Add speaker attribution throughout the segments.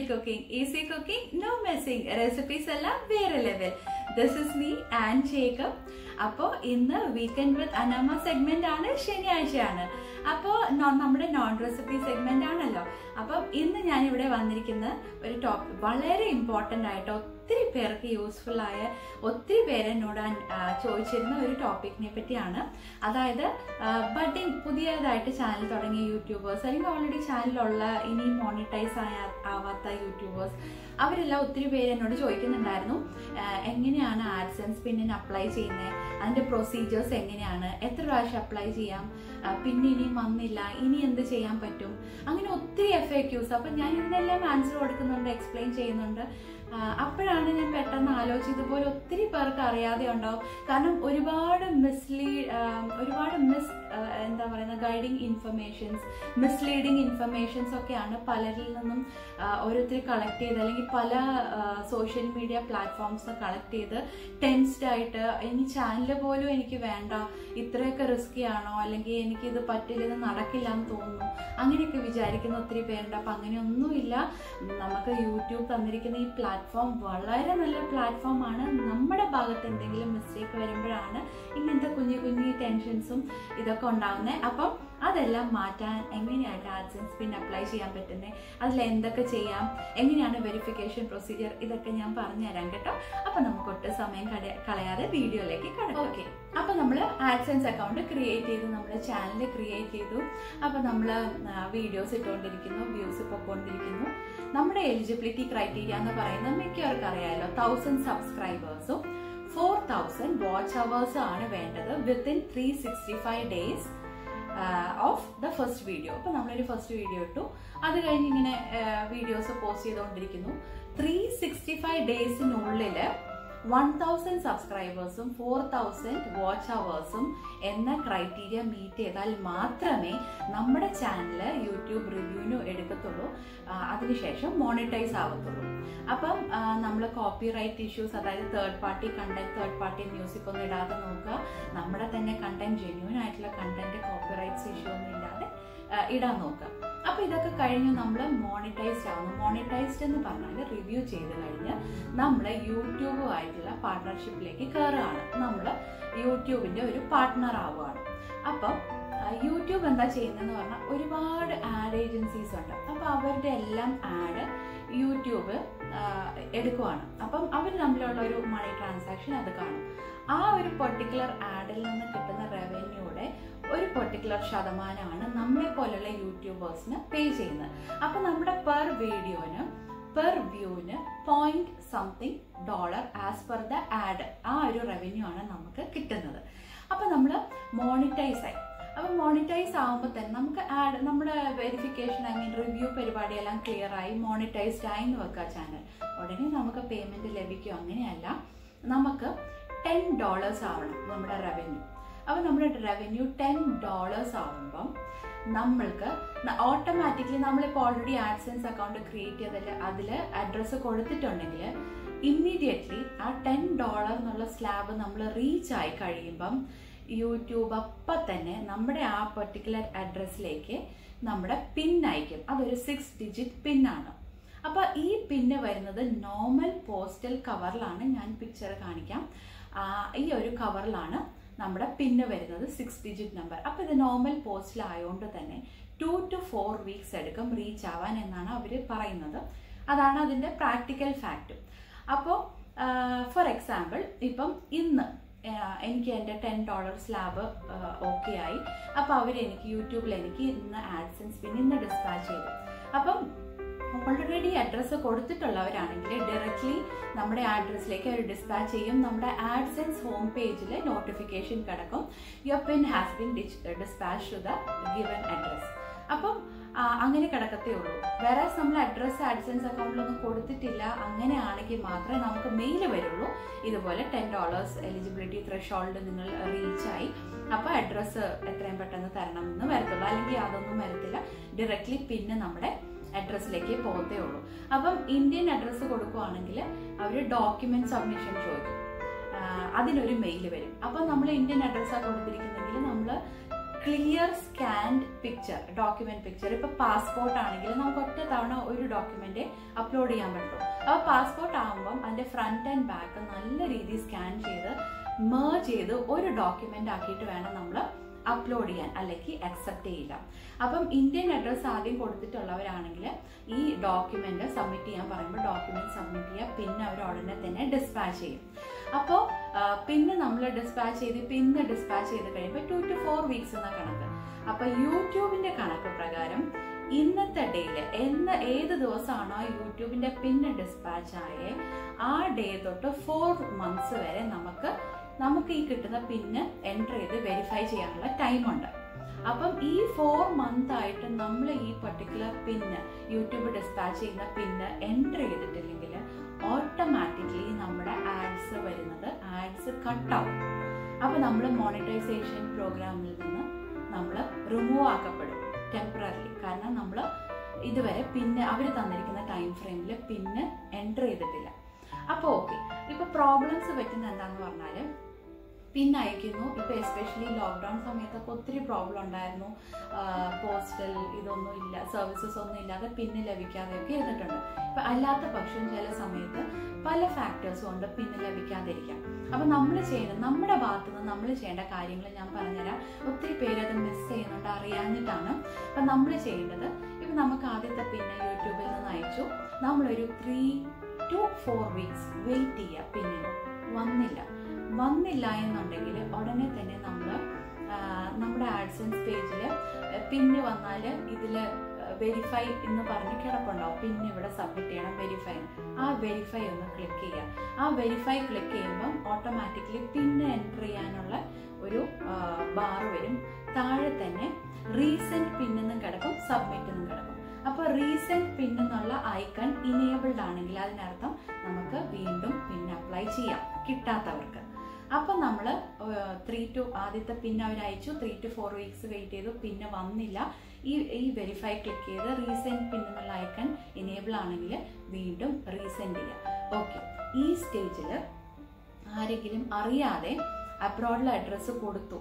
Speaker 1: cooking easy cooking no messing recipes എല്ലാം വേറെ level this is me and Jacob അപ്പോൾ ഇന്ന് വീക്കെൻഡ് വിത്ത് അനമ്മ segment ആണ് ശനിയാഴ്ചയാണ് അപ്പോൾ നമ്മുടെ നോൺ റെസിപ്പി സെഗ്മെന്റ് ആണല്ലോ അപ്പം ഇന്ന് ഞാൻ ഇവിടെ വന്നിരിക്കുന്ന ഒരു ടോപ്പിക് വളരെ ഇമ്പോർട്ടൻ്റ് ആയിട്ട് ഒത്തിരി പേർക്ക് യൂസ്ഫുൾ ആയ ഒത്തിരി പേര് എന്നോട് ആ, ചോദിച്ചിരുന്ന ഒരു ടോപ്പിക്കിനെ പറ്റിയാണ് അതായത് ബഡിങ് പുതിയതായിട്ട് ചാനൽ തുടങ്ങിയ യൂട്യൂബേഴ്സ് അല്ലെങ്കിൽ ഓൾറെഡി ചാനലുള്ള ഇനി മോണിറ്റൈസ് ആയ ആവാത്ത യൂട്യൂബേഴ്സ് അവരെല്ലാം ഒത്തിരി പേര് എന്നോട് ചോദിക്കുന്നുണ്ടായിരുന്നു ആ, എങ്ങനെയാണ് ആഡ്സൻസ് പിന്നിന് അപ്ലൈ ചെയ്യുന്നത് അതിന്റെ പ്രൊസീജിയേഴ്സ് എങ്ങനെയാണ് എത്ര പ്രാവശ്യം അപ്ലൈ ചെയ്യാം ആ, പിന്നെ ഇനിയും വന്നില്ല ഇനി എന്ത് ചെയ്യാൻ പറ്റും അങ്ങനെ ഒത്തിരി എഫ് എ ക്യൂസ് അപ്പം ഞാൻ ഇതിനെല്ലാം ആൻസർ കൊടുക്കുന്നുണ്ട് എക്സ്പ്ലെയിൻ ചെയ്യുന്നുണ്ട് ആ, അപ്പോഴാണ് ഞാൻ പെട്ടെന്ന് ആലോചിച്ചത് ഇതുപോലെ ഒത്തിരി പേർക്ക് അറിയാതെ ഉണ്ടാവും കാരണം ഒരുപാട് മിസ്ലീ ഒരുപാട് മിസ് എന്താ പറയുന്ന ഗൈഡിങ് ഇൻഫർമേഷൻസ് മിസ്ലീഡിങ് ഇൻഫർമേഷൻസ് ഒക്കെയാണ് പലരിൽ നിന്നും ആ, ഓരോരുത്തർ കളക്ട് ചെയ്ത് അല്ലെങ്കിൽ പല സോഷ്യൽ മീഡിയ പ്ലാറ്റ്ഫോംസ് കളക്ട് ചെയ്ത് ടെൻസ്ഡ് ആയിട്ട് ഇനി ചാനൽ പോലും എനിക്ക് വേണ്ട ഇത്രയൊക്കെ റിസ്കി ആണോ അല്ലെങ്കിൽ എനിക്കിത് പറ്റില്ല ഇത് നടക്കില്ല എന്ന് തോന്നുന്നു അങ്ങനെയൊക്കെ വിചാരിക്കുന്ന ഒത്തിരി പേരുണ്ട് അപ്പം അങ്ങനെയൊന്നുമില്ല നമുക്ക് യൂട്യൂബ് തന്നിരിക്കുന്ന ഈ പ്ലാറ്റ്ഫോം വളരെ നല്ല പ്ലാറ്റ്ഫോം ആണ് നമ്മുടെ ഭാഗത്ത് എന്തെങ്കിലും മിസ്റ്റേക്ക് വരുമ്പോഴാണ് ഇങ്ങനത്തെ കുഞ്ഞു കുഞ്ഞു ടെൻഷൻസും ഇതൊക്കെ ഉണ്ടാകുന്നത് അപ്പം അതെല്ലാം മാറ്റാൻ എങ്ങനെയായിട്ട് ആഡ്സൻസ് പിന്നെ അപ്ലൈ ചെയ്യാൻ പറ്റുന്നത് അതിൽ എന്തൊക്കെ ചെയ്യാം എങ്ങനെയാണ് വെരിഫിക്കേഷൻ പ്രൊസീജിയർ ഇതൊക്കെ ഞാൻ പറഞ്ഞുതരാം കേട്ടോ അപ്പൊ നമുക്ക് ഒട്ടും സമയം കട- കളയാതെ വീഡിയോയിലേക്ക് കടക്കാം ഓക്കെ അപ്പൊ നമ്മൾ ആഡ്സൻസ് അക്കൗണ്ട് ക്രിയേറ്റ് ചെയ്തു നമ്മുടെ ചാനൽ ക്രിയേറ്റ് ചെയ്തു അപ്പൊ നമ്മൾ വീഡിയോസ് ഇട്ടുകൊണ്ടിരിക്കുന്നു വ്യൂസ് പൊക്കോണ്ടിരിക്കുന്നു നമ്മുടെ എലിജിബിലിറ്റി ക്രൈറ്റീരിയ എന്ന് പറയുന്നത് മിക്കവർക്കും അറിയാമല്ലോ തൗസൻഡ് സബ്സ്ക്രൈബേഴ്സും ഫോർ തൗസൻഡ് വാച്ച് അവേഴ്സും ആണ് വേണ്ടത് within three sixty five days of the first video അപ്പൊ നമ്മളൊരു ഫസ്റ്റ് വീഡിയോ ഇട്ടു അത് കഴിഞ്ഞ് ഇങ്ങനെ വീഡിയോസ് പോസ്റ്റ് ചെയ്തുകൊണ്ടിരിക്കുന്നു ത്രീ സിക്സ്റ്റി ഫൈവ് ഡേയ്സിനുള്ളിൽ വൺ തൗസൻഡ് സബ്സ്ക്രൈബേഴ്സും ഫോർ തൗസൻഡ് വാച്ച് അവേഴ്സും എന്ന ക്രൈറ്റീരിയ മീറ്റ് ചെയ്താൽ മാത്രമേ നമ്മുടെ ചാനൽ യൂട്യൂബ് റിവ്യൂവിന് എടുക്കത്തുള്ളൂ ആ, അതിനുശേഷം മോണിറ്റൈസ് ആവത്തുള്ളൂ അപ്പം നമ്മൾ കോപ്പി റൈറ്റ് ഇഷ്യൂസ് അതായത് third party content third party music ഒന്നും ഇടാതെ നോക്കുക നമ്മുടെ തന്നെ കണ്ടന്റ് ജെന്യൂൻ ആയിട്ടുള്ള കണ്ടന്റ് കോപ്പി റൈറ്റ്സ് ഇഷ്യൂ ഒന്നും ഇല്ലാതെ ആ, ഇടാൻ നോക്കുക അപ്പൊ ഇതൊക്കെ കഴിഞ്ഞ് നമ്മൾ മോണിറ്റൈസ്ഡ് ആവുന്നു മോണിറ്റൈസ്ഡ് എന്ന് പറഞ്ഞാൽ റിവ്യൂ ചെയ്ത് കഴിഞ്ഞ് നമ്മൾ യൂട്യൂബുമായിട്ടുള്ള പാർട്ട്ണർഷിപ്പിലേക്ക് കയറുകയാണ് നമ്മൾ യൂട്യൂബിന്റെ ഒരു പാർട്ട്ണർ ആവുകയാണ് അപ്പം ആ, യൂട്യൂബ് എന്താ ചെയ്യുന്നതെന്ന് പറഞ്ഞാൽ ഒരുപാട് ആഡ് ഏജൻസീസ് ഉണ്ട് അപ്പം അവരുടെ എല്ലാം ആഡ് യൂട്യൂബ് ആ, എടുക്കുവാണ് അപ്പം അവർ തമ്മിലുള്ള ഒരു മണി ട്രാൻസാക്ഷൻ അത് കാണും ആ ഒരു പെർട്ടിക്കുലർ ആഡിൽ നിന്ന് കിട്ടുന്ന റവന്യൂടെ ഒരു പെർട്ടിക്കുലർ ശതമാനമാണ് നമ്മളെ പോലുള്ള യൂട്യൂബേഴ്സിന് പേ ചെയ്യുന്നത് അപ്പം നമ്മുടെ പെർ വീഡിയോന് പെർ വ്യൂവിന് point something dollar as per the ad ആ ഒരു റവന്യൂ ആണ് നമുക്ക് കിട്ടുന്നത് അപ്പം നമ്മൾ മോണിറ്റൈസ് ആയി അപ്പം മോണിറ്റൈസ് ആകുമ്പോൾ തന്നെ നമുക്ക് ആഡ് നമ്മുടെ വെരിഫിക്കേഷൻ ഐ മീൻ റിവ്യൂ പരിപാടിയെല്ലാം ക്ലിയർ ആയി മോണിറ്റൈസ്ഡ് ആയി എന്ന് വെക്കുക ചാനൽ ഉടനെ നമുക്ക് പേയ്മെന്റ് ലഭിക്കും അങ്ങനെയല്ല നമുക്ക് ടെൻ ഡോളേഴ്സ് ആവണം നമ്മുടെ റവന്യൂ അപ്പോൾ നമ്മുടെ റവന്യൂ ടെൻ ഡോളേഴ്സ് ആവുമ്പം നമ്മൾക്ക് ഓട്ടോമാറ്റിക്കലി നമ്മളിപ്പോൾ ഓൾറെഡി ആഡ്സൻസ് അക്കൗണ്ട് ക്രിയേറ്റ് ചെയ്തതിൽ അതിൽ അഡ്രസ്സ് കൊടുത്തിട്ടുണ്ടെങ്കിൽ ഇമ്മീഡിയറ്റ്ലി ആ ടെൻ ഡോളർ എന്നുള്ള സ്ലാബ് നമ്മൾ റീച്ച് ആയി കഴിയുമ്പം യൂട്യൂബ് അപ്പം തന്നെ നമ്മുടെ ആ പെർട്ടിക്കുലർ അഡ്രസ്സിലേക്ക് നമ്മുടെ പിൻ അയക്കും അതൊരു സിക്സ് ഡിജിറ്റ് പിന്നാണ് അപ്പോൾ ഈ പിന്ന് വരുന്നത് നോർമൽ പോസ്റ്റൽ കവറിലാണ് ഞാൻ പിക്ചർ കാണിക്കാം ആ, ഈ ഒരു കവറിലാണ് നമ്മുടെ പിന്ന് വരുന്നത് സിക്സ് ഡിജിറ്റ് നമ്പർ അപ്പോൾ ഇത് നോർമൽ പോസ്റ്റിലായതുകൊണ്ട് തന്നെ ടു ടു ഫോർ വീക്സ് എടുക്കും റീച്ച് ആവാൻ എന്നാണ് അവർ പറയുന്നത് അതാണ് അതിൻ്റെ പ്രാക്ടിക്കൽ ഫാക്റ്റ് അപ്പോൾ ഫോർ എക്സാമ്പിൾ ഇപ്പം ഇന്ന് ആ, എനിക്ക് എൻ്റെ ടെൻ ഡോളർ സ്ലാബ് ഓക്കെ ആയി അപ്പോൾ അവർ എനിക്ക് യൂട്യൂബിൽ എനിക്ക് ഇന്ന് ആഡ്സൻസ് പിന്നെ ഇന്ന് ഡിസ്പാച്ച് ചെയ്തു അപ്പം ഓൾറെഡി അഡ്രസ്സ് കൊടുത്തിട്ടുള്ളവരാണെങ്കിൽ ഡയറക്റ്റ്ലി നമ്മുടെ അഡ്രസ്സിലേക്ക് അവർ ഡിസ്പാച്ച് ചെയ്യും നമ്മുടെ ആഡ്സൻസ് ഹോം പേജിൽ നോട്ടിഫിക്കേഷൻ കിടക്കും your PIN has been dispatch to the given address അപ്പം ആ, അങ്ങനെ കിടക്കത്തേ ഉള്ളൂ വേറെ നമ്മൾ അഡ്രസ്സ് ആഡ്സൻസ് അക്കൗണ്ടിലൊന്നും കൊടുത്തിട്ടില്ല അങ്ങനെയാണെങ്കിൽ മാത്രമേ നമുക്ക് മെയിൽ വരുള്ളൂ ഇതുപോലെ ടെൻ ഡോളേഴ്സ് എലിജിബിലിറ്റി ത്രഷോൾഡ് നിങ്ങൾ റീച്ചായി അപ്പോൾ അഡ്രസ്സ് എത്രയും പെട്ടെന്ന് തരണം എന്ന് വരത്തുള്ളൂ അല്ലെങ്കിൽ അതൊന്നും വരത്തില്ല ഡയറക്റ്റ്ലി പിന്നെ നമ്മുടെ അഡ്രസ്സിലേക്ക് പോകത്തേ ഉള്ളൂ അപ്പം ഇന്ത്യൻ അഡ്രസ്സ് കൊടുക്കുവാണെങ്കിൽ അവർ ഡോക്യുമെന്റ് സബ്മിഷൻ ചോദിക്കും ആ, അതിനൊരു മെയിൽ വരും അപ്പം നമ്മൾ ഇന്ത്യൻ അഡ്രസ്സാണ് കൊടുത്തിരിക്കുന്നെങ്കിൽ നമ്മൾ clear scanned picture document picture ഇപ്പൊ പാസ്പോർട്ട് ആണെങ്കിൽ നമുക്ക് ഒറ്റ തവണ ഒരു ഡോക്യുമെന്റ് അപ്ലോഡ് ചെയ്യാൻ പറ്റും അപ്പോൾ പാസ്പോർട്ട് ആകുമ്പം അതിന്റെ ഫ്രണ്ട് ആൻഡ് ബാക്ക് നല്ല രീതിയിൽ സ്കാൻ ചെയ്ത് മേർജ് ചെയ്ത് ഒരു ഡോക്യുമെന്റ് ആക്കിയിട്ട് വേണം നമ്മൾ അപ്ലോഡ് ചെയ്യാൻ അല്ലെങ്കിൽ അക്സെപ്റ്റ് ചെയ്യില്ല അപ്പം ഇന്ത്യൻ അഡ്രസ്സ് ആദ്യം കൊടുത്തിട്ടുള്ളവരാണെങ്കിൽ ഈ ഡോക്യുമെന്റ് സബ്മിറ്റ് ചെയ്യാൻ പറയുമ്പോൾ ഡോക്യുമെന്റ് സബ്മിറ്റ് ചെയ്യുക പിന്നെ അവർ ഉടനെ തന്നെ ഡിസ്പാച്ച് ചെയ്യും അപ്പോൾ പിന്നെ നമ്മൾ ഡിസ്പാച്ച് ചെയ്ത് പിന്നെ ഡിസ്പാച്ച് ചെയ്ത് കഴിയുമ്പോൾ ടു ടു ഫോർ വീക്സ് എന്ന കണക്ക് അപ്പൊ യൂട്യൂബിന്റെ കണക്ക് പ്രകാരം ഇന്നത്തെ ഡേയില് എന്ന് ഏത് ദിവസമാണോ യൂട്യൂബിന്റെ പിന്നെ ഡിസ്പാച്ച് ആയേ ആ ഡേ തൊട്ട് ഫോർ മന്ത്സ് വരെ നമുക്ക് നമുക്ക് ഈ കിട്ടുന്ന പിന്ന് എൻ്റർ ചെയ്ത് വെരിഫൈ ചെയ്യാനുള്ള ടൈമുണ്ട് അപ്പം ഈ ഫോർ മന്ത് ആയിട്ട് നമ്മൾ ഈ പർട്ടിക്കുലർ പിന്ന് യൂട്യൂബ് ഡിസ്പാച്ച് ചെയ്യുന്ന പിന്ന് എൻ്റർ ചെയ്തിട്ടില്ലെങ്കിൽ ഓട്ടോമാറ്റിക്കലി നമ്മുടെ ആഡ്സ് വരുന്നത് ആഡ്സ് കട്ടാവും അപ്പോൾ നമ്മൾ മോണിറ്റൈസേഷൻ പ്രോഗ്രാമിൽ നിന്ന് നമ്മൾ റിമൂവ് ആക്കപ്പെടും ടെമ്പററി കാരണം നമ്മൾ ഇതുവരെ പിന്നെ അവർ തന്നിരിക്കുന്ന ടൈം ഫ്രെയിമിൽ പിന്നെ എൻ്റർ ചെയ്തിട്ടില്ല അപ്പോൾ ഓക്കെ ഇപ്പോൾ പ്രോബ്ലംസ് പറ്റുന്ന എന്താണെന്ന് പറഞ്ഞാൽ പിൻ അയക്കുന്നു ഇപ്പൊ എസ്പെഷ്യലി ലോക്ക്ഡൗൺ സമയത്തൊക്കെ ഒത്തിരി പ്രോബ്ലം ഉണ്ടായിരുന്നു പോസ്റ്റൽ ഇതൊന്നും ഇല്ല സർവീസസ് ഒന്നും ഇല്ലാതെ പിന്ന് ലഭിക്കാതെയൊക്കെ ഇരുന്നിട്ടുണ്ട് ഇപ്പൊ അല്ലാത്ത പക്ഷം ചില സമയത്ത് പല ഫാക്ടേഴ്സ് കൊണ്ട് പിന്ന് ലഭിക്കാതിരിക്കാം അപ്പൊ നമ്മൾ ചെയ്യേണ്ട നമ്മുടെ ഭാഗത്ത് നിന്ന് നമ്മൾ ചെയ്യേണ്ട കാര്യങ്ങൾ ഞാൻ പറഞ്ഞുതരാം ഒത്തിരി പേര് അത് മിസ് ചെയ്യുന്നുണ്ട് അറിയാഞ്ഞിട്ടാണ് അപ്പൊ നമ്മൾ ചെയ്യേണ്ടത് ഇപ്പൊ നമുക്ക് ആദ്യത്തെ പിന്നെ യൂട്യൂബിൽ നിന്ന് അയച്ചു നമ്മളൊരു three to four weeks wait ചെയ്യുക പിന്നിന് വന്നില്ല വന്നില്ല എന്നുണ്ടെങ്കിൽ ഉടനെ തന്നെ നമ്മൾ നമ്മുടെ ആഡ്സൻസ് പേജിൽ പിന്നെ വന്നാൽ ഇതിൽ വെരിഫൈ എന്ന് പറഞ്ഞ് കിടപ്പുണ്ടാവും പിന്നെ ഇവിടെ സബ്മിറ്റ് ചെയ്യണം വെരിഫൈ ആ വെരിഫൈ ഒന്ന് ക്ലിക്ക് ചെയ്യുക ആ വെരിഫൈ ക്ലിക്ക് ചെയ്യുമ്പം ഓട്ടോമാറ്റിക്കലി പിന്നെ എൻ്റർ ചെയ്യാനുള്ള ഒരു ബാർ വരും താഴെ തന്നെ റീസെൻറ്റ് പിന്നെന്നും കിടക്കും സബ്മിറ്റ് എന്നും കിടക്കും അപ്പോൾ റീസെൻറ്റ് പിൻ എന്നുള്ള ഐക്കൺ ഇനേബിൾഡ് ആണെങ്കിൽ അതിനർത്ഥം നമുക്ക് വീണ്ടും പിൻ അപ്ലൈ ചെയ്യാം കിട്ടാത്തവർക്ക് അപ്പം നമ്മൾ ത്രീ ടു ആദ്യത്തെ പിന്നെ അവർ അയച്ചു three to four weeks wait ചെയ്തു പിന്നെ വന്നില്ല ഈ ഈ വെരിഫൈ ക്ലിക്ക് ചെയ്ത് റീസെൻറ്റ് പിൻ എന്നുള്ള ഐക്കൺ ഇനേബിൾ ആണെങ്കിൽ വീണ്ടും റീസെൻഡ് ചെയ്യുക ഓക്കെ ഈ സ്റ്റേജിൽ ആരെങ്കിലും അറിയാതെ അബ്രോഡിലെ അഡ്രസ്സ് കൊടുത്തു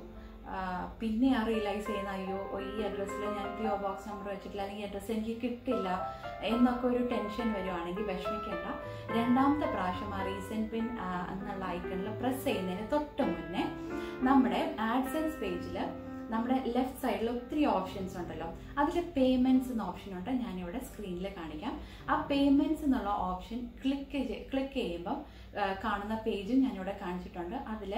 Speaker 1: പിന്നെ ആ റിയലൈസ് ചെയ്യുന്ന അയ്യോ ഈ അഡ്രസ്സിൽ ഞാൻ പി ഒ ബോക്സ് നമ്പർ വെച്ചിട്ടില്ല അല്ലെങ്കിൽ അഡ്രസ്സ് എനിക്ക് കിട്ടില്ല എന്നൊക്കെ ഒരു ടെൻഷൻ വരുവാണെങ്കിൽ വിഷമിക്കേണ്ട രണ്ടാമത്തെ പ്രാവശ്യം ആ റീസെൻറ്റ് പിൻ എന്നുള്ള ഐക്കണിൽ പ്രസ് ചെയ്യുന്നതിന് തൊട്ട് മുന്നേ നമ്മുടെ ആഡ്സൻസ് പേജിൽ നമ്മുടെ ലെഫ്റ്റ് സൈഡിൽ ഒത്തിരി ഓപ്ഷൻസ് ഉണ്ടല്ലോ അതിൽ പേയ്മെന്റ്സ് എന്ന ഓപ്ഷൻ ഉണ്ട് ഞാനിവിടെ സ്ക്രീനിൽ കാണിക്കാം ആ പേയ്മെന്റ്സ് എന്നുള്ള ഓപ്ഷൻ ക്ലിക്ക് ക്ലിക്ക് ചെയ്യുമ്പം കാണുന്ന പേജും ഞാനിവിടെ കാണിച്ചിട്ടുണ്ട് അതിൽ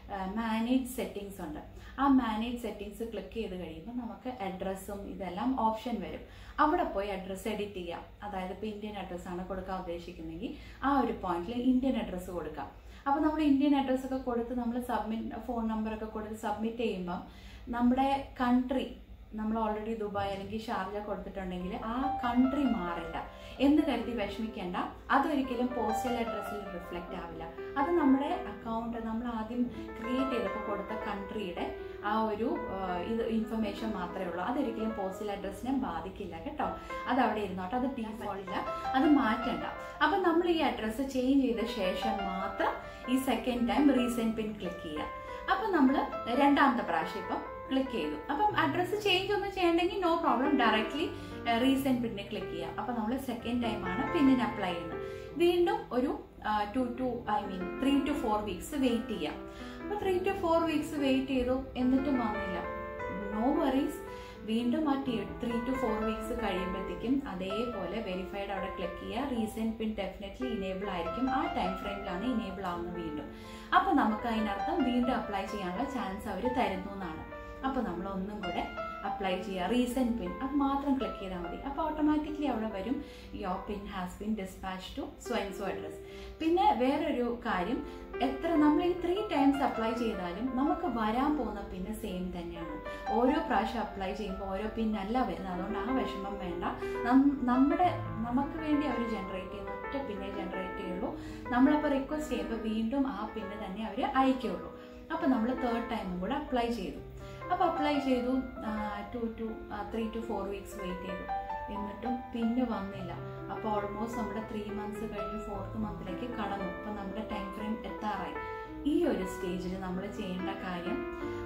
Speaker 1: മാനേജ് സെറ്റിങ്സ് ഉണ്ട് ആ മാനേജ് സെറ്റിങ്സ് ക്ലിക്ക് ചെയ്ത് കഴിയുമ്പോൾ നമുക്ക് അഡ്രസ്സും ഇതെല്ലാം ഓപ്ഷൻ വരും അവിടെ പോയി അഡ്രസ്സ് എഡിറ്റ് ചെയ്യാം അതായത് ഇപ്പോൾ ഇന്ത്യൻ അഡ്രസ്സാണ് കൊടുക്കാൻ ഉദ്ദേശിക്കുന്നതെങ്കിൽ ആ ഒരു പോയിന്റിൽ ഇന്ത്യൻ അഡ്രസ്സ് കൊടുക്കാം അപ്പോൾ നമ്മൾ ഇന്ത്യൻ അഡ്രസ്സ് ഒക്കെ കൊടുത്ത് നമ്മൾ സബ്മിറ്റ് ഫോൺ നമ്പറൊക്കെ കൊടുത്ത് സബ്മിറ്റ് ചെയ്യുമ്പോൾ നമ്മുടെ കൺട്രി നമ്മൾ ഓൾറെഡി ദുബായ് അല്ലെങ്കിൽ ഷാർജ കൊടുത്തിട്ടുണ്ടെങ്കിൽ ആ കൺട്രി മാറില്ല എന്ന് കരുതി വിഷമിക്കേണ്ട അതൊരിക്കലും പോസ്റ്റൽ അഡ്രസ്സിൽ റിഫ്ലക്റ്റ് ആവില്ല അത് നമ്മുടെ അക്കൗണ്ട് നമ്മൾ ആദ്യം ക്രിയേറ്റ് ചെയ്തപ്പോൾ കൊടുത്ത കൺട്രിയുടെ ആ ഒരു ഇത് ഇൻഫർമേഷൻ മാത്രമേ ഉള്ളൂ അതൊരിക്കലും പോസ്റ്റൽ അഡ്രസ്സിനെ ബാധിക്കില്ല കേട്ടോ അത് അവിടെ ഇരുന്നോട്ടെ അത് ഡീഫോൾട്ടില്ല അത് മാറ്റണ്ട അപ്പം നമ്മൾ ഈ അഡ്രസ്സ് ചേഞ്ച് ചെയ്ത ശേഷം മാത്രം ഈ second time resend PIN click ചെയ്യുക അപ്പം നമ്മൾ രണ്ടാമത്തെ പ്രാവശ്യം ഇപ്പം ക്ലിക്ക് ചെയ്തു അപ്പം അഡ്രസ്സ് ചേഞ്ച് ഒന്നും ചെയ്യണമെങ്കിൽ no problem directly resend PIN click ചെയ്യാം അപ്പം നമ്മൾ സെക്കൻഡ് ടൈമാണ് പിന്നിന് അപ്ലൈ ചെയ്യുന്നത് വീണ്ടും ഒരു two to I mean three to four weeks wait ചെയ്യാം അപ്പോൾ three to four weeks wait ചെയ്തു എന്നിട്ടും വന്നില്ല നോ വറീസ് വീണ്ടും ആ ത്രീ ടു ഫോർ വീക്സ് കഴിയുമ്പോഴത്തേക്കും അതേപോലെ വെരിഫൈഡ് അവിടെ ക്ലിക്ക് ചെയ്യുക റീസെൻറ്റ് പിൻ ഡെഫിനറ്റ്ലി ഇനേബിൾ ആയിരിക്കും ആ ടൈം ഫ്രെയിമിലാണ് ഇനേബിൾ ആവുന്നത് വീണ്ടും അപ്പോൾ നമുക്ക് അതിനർത്ഥം വീണ്ടും അപ്ലൈ ചെയ്യാനുള്ള ചാൻസ് അവർ തരുന്നു എന്നാണ് അപ്പോൾ നമ്മൾ ഒന്നും കൂടെ അപ്ലൈ ചെയ്യുക റീസെൻറ്റ് പിൻ അത് മാത്രം ക്ലിക്ക് ചെയ്താൽ മതി അപ്പോൾ ഓട്ടോമാറ്റിക്കലി അവിടെ വരും your PIN has been dispatch to സ്വയൻസോ അഡ്രസ് പിന്നെ വേറൊരു കാര്യം എത്ര നമ്മൾ ഈ ത്രീ ടൈംസ് അപ്ലൈ ചെയ്താലും നമുക്ക് വരാൻ പോകുന്ന പിന്നെ സെയിം തന്നെയാണ് ഓരോ പ്രാവശ്യം അപ്ലൈ ചെയ്യുമ്പോൾ ഓരോ പിൻ അല്ല വരുന്നത് അതുകൊണ്ട് ആ വിഷമം വേണ്ട നമ്മുടെ നമുക്ക് വേണ്ടി അവർ ജനറേറ്റ് ചെയ്യുന്ന ഒറ്റ പിന്നെ ജനറേറ്റ് ചെയ്യുള്ളൂ നമ്മളപ്പോൾ റിക്വസ്റ്റ് ചെയ്യുമ്പോൾ വീണ്ടും ആ പിന്നെ തന്നെ അവർ അയക്കുള്ളൂ അപ്പോൾ നമ്മൾ തേർഡ് ടൈമും കൂടെ അപ്ലൈ ചെയ്തു അപ്പോൾ അപ്ലൈ ചെയ്തു two to three to four weeks wait ചെയ്തു എന്നിട്ടും പിന്നെ വന്നില്ല അപ്പോൾ ഓൾമോസ്റ്റ് നമ്മുടെ ത്രീ മന്ത്സ് കഴിഞ്ഞ് ഫോർത്ത് മന്തിലേക്ക് കടന്നു അപ്പോൾ നമ്മുടെ ടൈം ഫ്രെയിം എത്താറായി ഈ ഒരു സ്റ്റേജിൽ നമ്മൾ ചെയ്യേണ്ട കാര്യം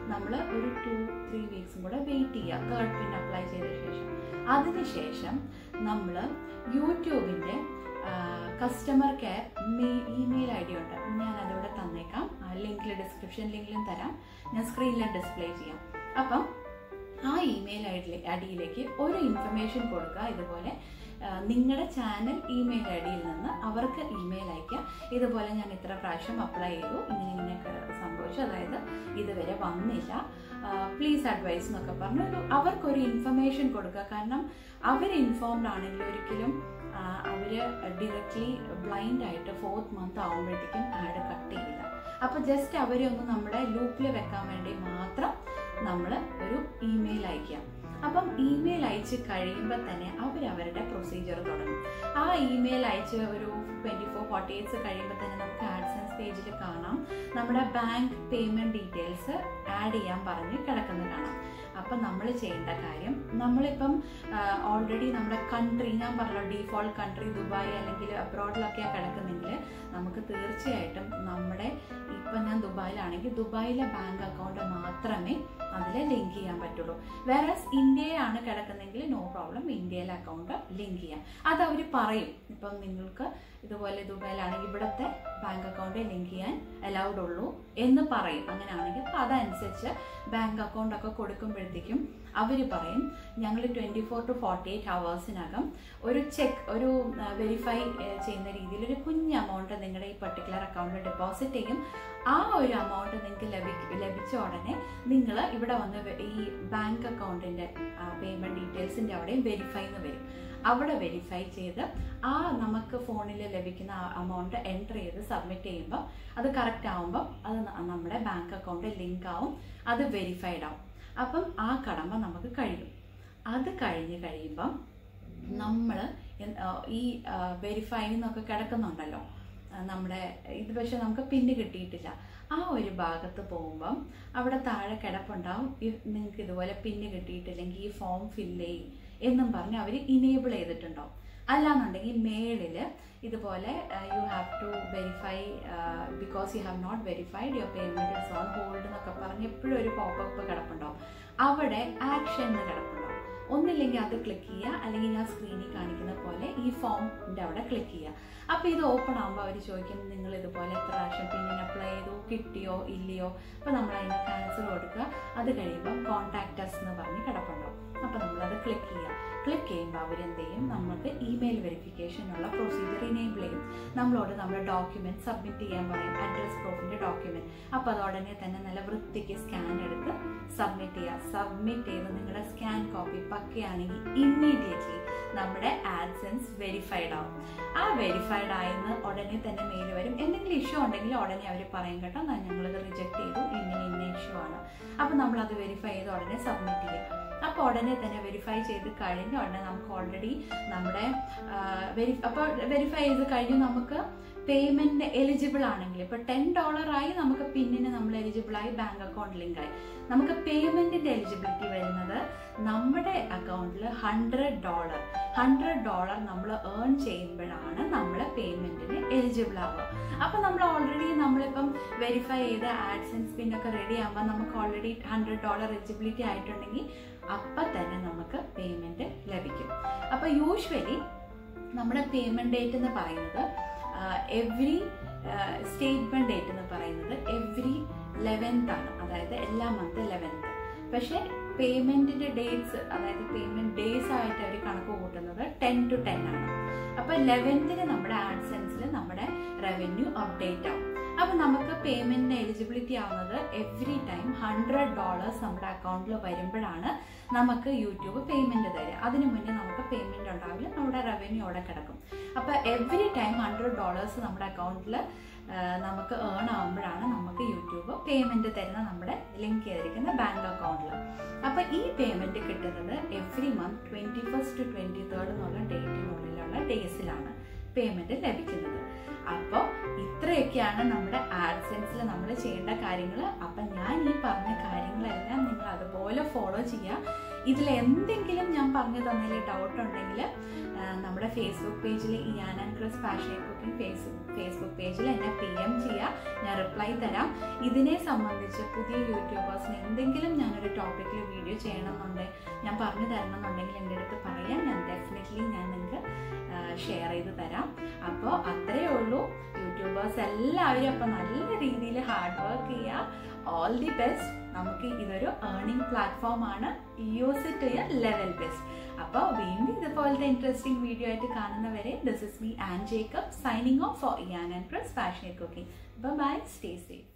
Speaker 1: നമ്മൾ ഒരു ടു ത്രീ വീക്സും കൂടെ വെയിറ്റ് ചെയ്യുക തേർഡ് പിൻ അപ്ലൈ ചെയ്ത ശേഷം അതിനുശേഷം നമ്മൾ യൂട്യൂബിൻ്റെ കസ്റ്റമർ കെയർ ഇമെയിൽ ഐ ഡി ഉണ്ട് ഞാൻ അതിവിടെ തന്നേക്കാം ലിങ്കിൽ ഡിസ്ക്രിപ്ഷൻ ലിങ്കിലും തരാം ഞാൻ സ്ക്രീനിൽ ഡിസ്പ്ലേ ചെയ്യാം അപ്പം ആ ഇമെയിൽ ഐ ഡി ഐഡിയിലേക്ക് ഒരു ഇൻഫർമേഷൻ കൊടുക്കുക ഇതുപോലെ നിങ്ങളുടെ ചാനൽ ഇമെയിൽ ഐ ഡിയിൽ നിന്ന് അവർക്ക് ഇമെയിൽ അയക്കുക ഇതുപോലെ ഞാൻ ഇത്ര പ്രാവശ്യം അപ്ലൈ ചെയ്തു ഇങ്ങനെ ഇങ്ങനെയൊക്കെ സംഭവിച്ചു അതായത് ഇതുവരെ വന്നില്ല പ്ലീസ് അഡ്വൈസ് എന്നൊക്കെ പറഞ്ഞു ഒരു അവർക്കൊരു ഇൻഫർമേഷൻ കൊടുക്കുക കാരണം അവർ ഇൻഫോംഡ് ആണെങ്കിൽ ഒരിക്കലും അവർ ഡയറക്റ്റ്ലി ബ്ലൈൻഡ് ആയിട്ട് ഫോർത്ത് മന്ത് ആകുമ്പോഴത്തേക്കും ആഡ് കട്ട് ചെയ്യില്ല അപ്പോൾ ജസ്റ്റ് അവരെ ഒന്ന് നമ്മുടെ ലൂപ്പിൽ വെക്കാൻ വേണ്ടി മാത്രം നമ്മൾ ഒരു ഇമെയിൽ അയക്കുക അപ്പം ഇമെയിൽ അയച്ച് കഴിയുമ്പോൾ തന്നെ അവർ അവരുടെ പ്രൊസീജിയർ തുടങ്ങും ആ ഇമെയിൽ അയച്ച് ഒരു ട്വൻറ്റി ഫോർ ഫോർട്ടി എയ്റ്റ്സ് കഴിയുമ്പോൾ തന്നെ നമുക്ക് ആഡ്സൻസ് പേജിൽ കാണാം നമ്മുടെ ബാങ്ക് പേയ്മെൻറ്റ് ഡീറ്റെയിൽസ് ആഡ് ചെയ്യാൻ പറഞ്ഞ് കിടക്കുന്നത് കാണാം അപ്പം നമ്മൾ ചെയ്യേണ്ട കാര്യം നമ്മളിപ്പം ഓൾറെഡി നമ്മുടെ കൺട്രി ഞാൻ പറഞ്ഞ ഡീഫോൾട്ട് കൺട്രി ദുബായ് അല്ലെങ്കിൽ അബ്രോഡിലൊക്കെയാണ് കിടക്കുന്നെങ്കിൽ നമുക്ക് തീർച്ചയായിട്ടും നമ്മുടെ ഇപ്പം ഞാൻ ദുബായിലാണെങ്കിൽ ദുബായിലെ ബാങ്ക് അക്കൗണ്ട് മാത്രമേ അതിൽ ലിങ്ക് ചെയ്യാൻ പറ്റുള്ളൂ വേറെ ഇന്ത്യയാണ് കിടക്കുന്നെങ്കിൽ നോ പ്രോബ്ലം ഇന്ത്യയിലെ അക്കൗണ്ട് ലിങ്ക് ചെയ്യാം അത് അവർ പറയും ഇപ്പം നിങ്ങൾക്ക് ഇതുപോലെ ദുബായിലാണെങ്കിൽ ഇവിടുത്തെ ബാങ്ക് അക്കൗണ്ട് ലിങ്ക് ചെയ്യാൻ അലൗഡ് ഉള്ളൂ എന്ന് പറയും അങ്ങനെയാണെങ്കിൽ അപ്പം അതനുസരിച്ച് ബാങ്ക് അക്കൗണ്ട് ഒക്കെ കൊടുക്കുമ്പോഴത്തേക്കും അവർ പറയും ഞങ്ങൾ twenty four to forty eight ഹവേഴ്സിനകം ഒരു ചെക്ക് ഒരു വെരിഫൈ ചെയ്യുന്ന രീതിയിൽ ഒരു കുഞ്ഞ് എമൗണ്ട് നിങ്ങളുടെ ഈ പർട്ടിക്കുലർ അക്കൗണ്ടിൽ ഡെപ്പോസിറ്റ് ചെയ്യും ആ ഒരു എമൗണ്ട് നിങ്ങൾക്ക് ലഭിക്കും ലഭിച്ച ഉടനെ നിങ്ങൾ ഇവിടെ വന്ന് ഈ ബാങ്ക് അക്കൗണ്ടിൻ്റെ പേയ്മെൻറ്റ് ഡീറ്റെയിൽസിൻ്റെ അവിടെയും വെരിഫൈ എന്ന് വരും അവിടെ വെരിഫൈ ചെയ്ത് ആ നമുക്ക് ഫോണിൽ ലഭിക്കുന്ന എമൗണ്ട് എൻ്റർ ചെയ്ത് സബ്മിറ്റ് ചെയ്യുമ്പോൾ അത് കറക്റ്റ് ആവുമ്പോൾ അത് നമ്മുടെ ബാങ്ക് അക്കൗണ്ട് ലിങ്ക് ആവും അത് വെരിഫൈഡ് ആവും അപ്പം ആ കടമ നമുക്ക് കഴിയും അത് കഴിഞ്ഞ് കഴിയുമ്പം നമ്മൾ ഈ വെരിഫൈ എന്നൊക്കെ കിടക്കുന്നുണ്ടല്ലോ നമ്മുടെ ഇത് പക്ഷെ നമുക്ക് പിന്ന് കിട്ടിയിട്ടില്ല ആ ഒരു ഭാഗത്ത് പോകുമ്പം അവിടെ താഴെ കിടപ്പുണ്ടാവും നിങ്ങൾക്ക് ഇതുപോലെ പിന്ന് കിട്ടിയിട്ടില്ലെങ്കിൽ ഈ ഫോം ഫില്ല് ചെയ്യും എന്നും പറഞ്ഞ് അവർ ഇനേബിൾ ചെയ്തിട്ടുണ്ടാവും അല്ലാന്നുണ്ടെങ്കിൽ മേളിൽ ഇതുപോലെ you have to verify because you have not verified your payment is on hold എന്നൊക്കെ പറഞ്ഞ് എപ്പോഴും ഒരു പോപ്പപ്പ് കിടപ്പുണ്ടാവും അവിടെ ആക്ഷൻ എന്ന് കിടപ്പുണ്ടാവും ഒന്നില്ലെങ്കിൽ അത് ക്ലിക്ക് ചെയ്യുക അല്ലെങ്കിൽ ഞാൻ സ്ക്രീനിൽ കാണിക്കുന്ന പോലെ ഈ ഫോമിൻ്റെ അവിടെ ക്ലിക്ക് ചെയ്യുക അപ്പോൾ ഇത് ഓപ്പൺ ആകുമ്പോൾ അവർ ചോദിക്കും നിങ്ങൾ ഇതുപോലെ എത്ര പ്രാവശ്യം പിന്നിന് അപ്ലൈ ചെയ്തു കിട്ടിയോ ഇല്ലയോ അപ്പോൾ നമ്മൾ അതിന് ക്യാൻസൽ കൊടുക്കുക അത് കഴിയുമ്പം കോൺടാക്റ്റസ് എന്ന് പറഞ്ഞ് കിടപ്പുണ്ടാവും അപ്പോൾ നമ്മളത് ക്ലിക്ക് ചെയ്യുക ക്ലിക്ക് ചെയ്യുമ്പോൾ അവരെന്ത് ചെയ്യും നമുക്ക് ഇമെയിൽ വെരിഫിക്കേഷനുള്ള പ്രൊസീജിയർ ഇനേബിൾ ചെയ്യും നമ്മളോട് നമ്മുടെ ഡോക്യുമെൻറ്റ് സബ്മിറ്റ് ചെയ്യാൻ പറയും അഡ്രസ് പ്രൂഫിൻ്റെ ഡോക്യുമെൻറ്റ് അപ്പോൾ അത് ഉടനെ തന്നെ നല്ല വൃത്തിക്ക് സ്കാൻ എടുത്ത് സബ്മിറ്റ് ചെയ്യുക സബ്മിറ്റ് ചെയ്ത് നിങ്ങളുടെ സ്കാൻ കോപ്പി പക്കയാണെങ്കിൽ ഇമ്മീഡിയറ്റ്ലി നമ്മുടെ ആഡ്സൻസ് വെരിഫൈഡ് ആവും ആ വെരിഫൈഡ് ആയെന്ന് ഉടനെ തന്നെ മെയിൽ വരും എന്തെങ്കിലും ഇഷ്യൂ ഉണ്ടെങ്കിൽ ഉടനെ അവർ പറയും കേട്ടോ ഞങ്ങളത് റിജക്ട് ചെയ്തു ഇങ്ങനെ ഇന്ന ഇഷ്യൂ ആണ് അപ്പോൾ നമ്മളത് വെരിഫൈ ചെയ്ത് ഉടനെ സബ്മിറ്റ് ചെയ്യുക അപ്പോൾ ഉടനെ തന്നെ വെരിഫൈ ചെയ്ത് കഴിഞ്ഞ ഉടനെ നമുക്ക് ഓൾറെഡി നമ്മുടെ വെരി അപ്പോൾ വെരിഫൈ ചെയ്ത് കഴിഞ്ഞ് നമുക്ക് പേയ്മെൻറ്റ് എലിജിബിൾ ആണെങ്കിൽ ഇപ്പോൾ ടെൻ ഡോളറായി നമുക്ക് പിന്നിന് നമ്മൾ എലിജിബിൾ ആയി ബാങ്ക് അക്കൗണ്ട് ലിങ്ക് ആയി നമുക്ക് പേയ്മെൻറ്റിൻ്റെ എലിജിബിലിറ്റി വരുന്നത് നമ്മുടെ അക്കൗണ്ടിൽ ഹൺഡ്രഡ് ഡോളർ ഹൺഡ്രഡ് ഡോളർ നമ്മൾ ഏൺ ചെയ്യുമ്പോഴാണ് നമ്മൾ പേയ്മെൻറ്റിന് എലിജിബിൾ ആവുക അപ്പോൾ നമ്മൾ ഓൾറെഡി നമ്മളിപ്പം വെരിഫൈ ചെയ്ത് ആഡ്സൻസ് പിന്നൊക്കെ റെഡി ആകുമ്പോൾ നമുക്ക് ഓൾറെഡി ഹൺഡ്രഡ് ഡോളർ എലിജിബിലിറ്റി ആയിട്ടുണ്ടെങ്കിൽ അപ്പം തന്നെ നമുക്ക് പേയ്മെൻറ്റ് ലഭിക്കും അപ്പോൾ യൂഷ്വലി നമ്മുടെ പേയ്മെൻറ്റ് ഡേറ്റ് എന്ന് പറയുന്നത് എവ്രി സ്റ്റേറ്റ്മെൻറ്റ് ഡേറ്റ് എന്ന് പറയുന്നത് എവ്രി ലെവൻത്ത് ആണ് അതായത് എല്ലാ മന്ത് ലെവൻത്ത് പക്ഷേ പേയ്മെൻറ്റിൻ്റെ ഡേറ്റ്സ് അതായത് പേയ്മെൻറ്റ് ഡേയ്സ് ആയിട്ട് അവർ കണക്ക് കൂട്ടുന്നത് ടെൻ ടു ടെൻ ആണ് അപ്പോൾ ലെവൻത്തിന് നമ്മുടെ ആഡ്സൻസിൽ നമ്മുടെ റവന്യൂ അപ്ഡേറ്റ് ആവും അപ്പോൾ നമുക്ക് പേയ്മെൻറ്റിന് എലിജിബിലിറ്റി ആവുന്നത് എവ്രി ടൈം ഹൺഡ്രഡ് ഡോളേഴ്സ് നമ്മുടെ അക്കൗണ്ടിൽ വരുമ്പോഴാണ് നമുക്ക് യൂട്യൂബ് പേയ്മെൻറ്റ് തരിക അതിനു മുന്നേ നമുക്ക് പേയ്മെൻറ്റ് ഉണ്ടാവില്ല നമ്മുടെ റവന്യൂ അവിടെ കിടക്കും അപ്പോൾ എവ്രി ടൈം ഹൺഡ്രഡ് ഡോളേഴ്സ് നമ്മുടെ അക്കൗണ്ടിൽ നമുക്ക് ഏൺ ആകുമ്പോഴാണ് നമുക്ക് യൂട്യൂബ് പേയ്മെൻറ്റ് തരുന്ന നമ്മുടെ ലിങ്ക് ചെയ്തിരിക്കുന്ന ബാങ്ക് അക്കൗണ്ടിൽ അപ്പോൾ ഈ പേയ്മെൻറ്റ് കിട്ടുന്നത് every month twenty first to twenty third എന്നുള്ള ഡേറ്റിനുള്ളിലുള്ള ഡേയ്സിലാണ് പേയ്മെൻറ്റ് ലഭിക്കുന്നത് അപ്പോൾ ഇത്രയൊക്കെയാണ് നമ്മുടെ ആഡ്സെൻസിൽ നമ്മൾ ചെയ്യേണ്ട കാര്യങ്ങൾ അപ്പം ഞാൻ ഈ പറഞ്ഞ കാര്യങ്ങളെല്ലാം നിങ്ങൾ അതുപോലെ ഫോളോ ചെയ്യുക ഇതിൽ എന്തെങ്കിലും ഞാൻ പറഞ്ഞു തന്നതിൽ ഡൗട്ട് ഉണ്ടെങ്കിൽ നമ്മുടെ ഫേസ്ബുക്ക് പേജിൽ Ian and Chris fashion cooking Facebook Facebook പേജിൽ എന്നെ പി എം ചെയ്യുക ഞാൻ റിപ്ലൈ തരാം ഇതിനെ സംബന്ധിച്ച് പുതിയ യൂട്യൂബേഴ്സിന് എന്തെങ്കിലും ഞാനൊരു ടോപ്പിക്കിൽ വീഡിയോ ചെയ്യണമെന്നുണ്ടെങ്കിൽ ഞാൻ പറഞ്ഞു തരണമെന്നുണ്ടെങ്കിൽ എൻ്റെ അടുത്ത് പറയാം ഞാൻ ഡെഫിനറ്റ്ലി ഞാൻ നിങ്ങൾക്ക് ഷെയർ ചെയ്ത് തരാം അപ്പോൾ അത്രയേ ഉള്ളൂ യൂട്യൂബേഴ്സ് എല്ലാവരും അപ്പോൾ നല്ല രീതിയിൽ ഹാർഡ് വർക്ക് ചെയ്യുക ഓൾ ദി ബെസ്റ്റ് നമുക്ക് ഇതൊരു ഏർണിംഗ് പ്ലാറ്റ്ഫോം ആണ് യൂസ് ഇറ്റ് ചെയ്യാൻ ലെവൽ ബെസ്റ്റ് അപ്പോൾ വീണ്ടും ഇതുപോലത്തെ ഇൻട്രസ്റ്റിംഗ് വീഡിയോ ആയിട്ട് കാണുന്നവരെ this is me and Jacob signing off for Ian and Chris fashion cooking bye stay safe